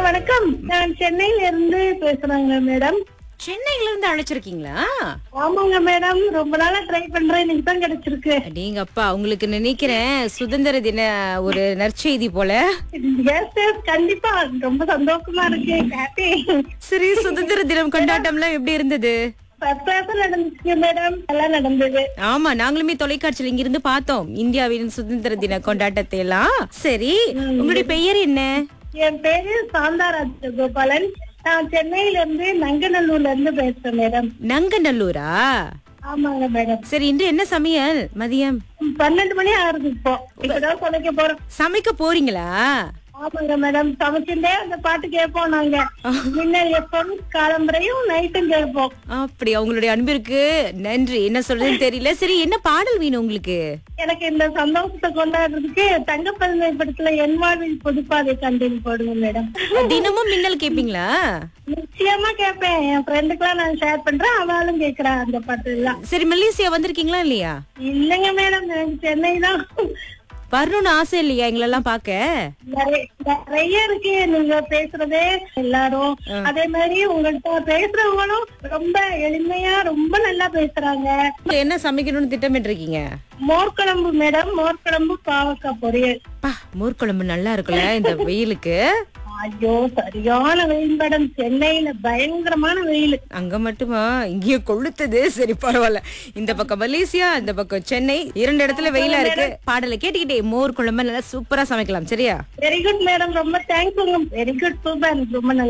வணக்கம் நான் சென்னையில இருந்து பேசுறேங்க மேடம் சென்னையில இருந்து அழைச்சிருக்கீங்களா ஆமாங்க மேடம் ரொம்ப நாளா ட்ரை பண்றேன் இன்னைக்கு தான் கிடைச்சிருக்கு நீங்க அப்பா உங்களுக்கு நினைக்கிறேன் சுதந்திர தின ஒரு நற்செய்தி போல எஸ் எஸ் கண்டிப்பா ரொம்ப சந்தோஷமா இருக்கு ஹாப்பி சரி சுதந்திர தினம் கொண்டாட்டம்லாம் எப்படி இருந்தது சர்ப்ரைஸா நடந்துச்சு மேடம் எல்லாம் நடந்தது ஆமா நாங்களுமே தொலைக்காட்சியில இங்க இருந்து பார்த்தோம் இந்தியாவின் சுதந்திர தின கொண்டாட்டத்தை எல்லாம் சரி உங்களுடைய பெயர் என்ன என் பேரு சாந்தா ராஜகோபாலன் நான் சென்னையில இருந்து நங்கநல்லூர்ல இருந்து பேசுறேன் மேடம் நங்கநல்லூரா ஆமாங்க மேடம் சரி இன்று என்ன சமையல் மதியம் பன்னெண்டு மணி ஆகுது இப்போ இப்பதான் சமைக்க போறோம் சமைக்க போறீங்களா ஆமாங்க மேடம் சமைச்சுட்டே அந்த பாட்டு கேட்போம் நாங்க முன்னர் எப்பவும் காலம்பரையும் நைட்டும் கேட்போம் அப்படி அவங்களுடைய அன்பிற்கு நன்றி என்ன சொல்றதுன்னு தெரியல சரி என்ன பாடல் வேணும் உங்களுக்கு எனக்கு இந்த சந்தோஷத்தை கொண்டாடுறதுக்கு தங்கப்பதிமை படத்துல என் வாழ்வில் பொதுப்பாதை கண்டின் போடுங்க மேடம் தினமும் மின்னல் கேப்பீங்களா நிச்சயமா கேட்பேன் என் ஃப்ரெண்டுக்கெல்லாம் நான் ஷேர் பண்றேன் அவளும் கேக்குறா அந்த பாட்டு எல்லாம் சரி மலேசியா வந்திருக்கீங்களா இல்லையா இல்லைங்க மேடம் எனக்கு சென்னை தான் வரணும்னு ஆசை இல்லையா எங்களெல்லாம் பார்க்க நிறைய நிறைய இருக்கு நீங்க பேசுறதே எல்லாரும் அதே மாதிரி உங்கள்கிட்ட பேசுறவங்களும் ரொம்ப எளிமையா ரொம்ப நல்லா பேசுறாங்க என்ன சமைக்கணும்னு திட்டமிட்டு இருக்கீங்க மோர் குழம்பு மேடம் மோர் குழம்பு பாவக்காய் பொரியல் பா மோர் குழம்பு நல்லா இருக்குல்ல இந்த வெயிலுக்கு ஐயோ சரியான வெயில் மேடம் சென்னையில பயங்கரமான வெயில் அங்க மட்டுமா இங்கேயும் கொளுத்துது சரி பரவாயில்ல இந்த பக்கம் மலேசியா இந்த பக்கம் சென்னை இரண்டு இடத்துல வெயிலா இருக்கு பாடலை கேட்டுக்கிட்டே மோர் குழம்பு நல்லா சூப்பரா சமைக்கலாம் சரியா வெரி குட் மேடம் ரொம்ப தேங்க்ஸ் வெரி குட் சூப்பர் ரொம்ப நல்லா